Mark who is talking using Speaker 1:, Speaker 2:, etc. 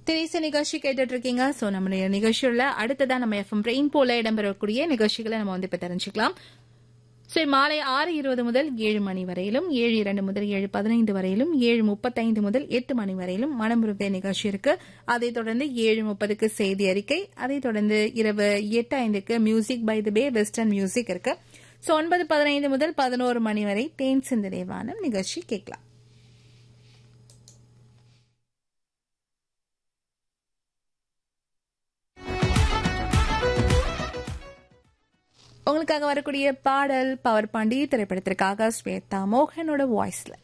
Speaker 1: திரைச நிகழ்ச்சி கேட்டுட்டு இருக்கீங்க ஸோ நம்மளுடைய நிகழ்ச்சியில் அடுத்ததான் நம்ம எஃப்எம் பிரெயின் போல இடம்பெறக்கூடிய நிகழ்ச்சிகளை நம்ம வந்து இப்போ தெரிஞ்சுக்கலாம் ஸோ மாலை ஆறு இருபது முதல் ஏழு மணி வரையிலும் ஏழு இரண்டு முதல் ஏழு பதினைந்து வரையிலும் ஏழு முப்பத்தைந்து முதல் எட்டு மணி வரையிலும் மனமுருகை நிகழ்ச்சி இருக்கு அதைத் தொடர்ந்து ஏழு முப்பதுக்கு செய்தி அறிக்கை அதைத் தொடர்ந்து இரவு எட்டு ஐந்துக்கு music by the bay western music இருக்கு ஸோ ஒன்பது பதினைந்து முதல் பதினோரு மணி வரை தேன் சிந்தனை வானம் நிகழ்ச்சி கேட்கலாம் உங்களுக்காக வரக்கூடிய பாடல் பவர் பாண்டி திரைப்படத்திற்காக ஸ்வேதா மோகனோட வாய்ஸ்ல